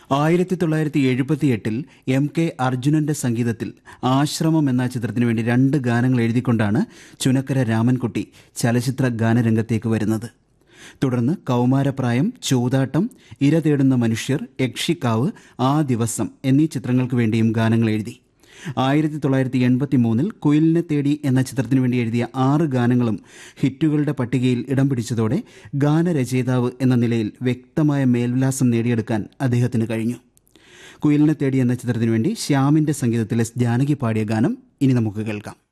ആയിരത്തി തൊള്ളായിരത്തി എഴുപത്തിയെട്ടിൽ M K അർജുനന്റെ സംഗീതത്തിൽ ആശ്രമം എന്ന ചിത്രത്തിനു വേണ്ടി രണ്ട് ഗാനങ്ങൾ എഴുതിക്കൊണ്ടാണ് ചുനക്കര രാമൻകുട്ടി ചലച്ചിത്ര ഗാനരംഗത്തേക്ക് വരുന്നത് തുടർന്ന് കൗമാരപ്രായം ചൂതാട്ടം ഇര തേടുന്ന മനുഷ്യർ യക്ഷിക്കാവ് ആ ദിവസം എന്നീ ചിത്രങ്ങൾക്ക് വേണ്ടിയും ഗാനങ്ങൾ എഴുതി ആയിരത്തി തൊള്ളായിരത്തി എൺപത്തി മൂന്നിൽ കുയിലിനെ തേടി എന്ന ചിത്രത്തിനു വേണ്ടി എഴുതിയ ആറ് ഗാനങ്ങളും ഹിറ്റുകളുടെ പട്ടികയിൽ ഇടം പിടിച്ചതോടെ ഗാനരചയിതാവ് എന്ന നിലയിൽ വ്യക്തമായ മേൽവിലാസം നേടിയെടുക്കാൻ അദ്ദേഹത്തിന് കഴിഞ്ഞു കുയിലിനെ തേടി എന്ന ചിത്രത്തിനു വേണ്ടി ശ്യാമിന്റെ സംഗീതത്തിൽ എസ് ജാനകി പാടിയ ഗാനം ഇനി നമുക്ക് കേൾക്കാം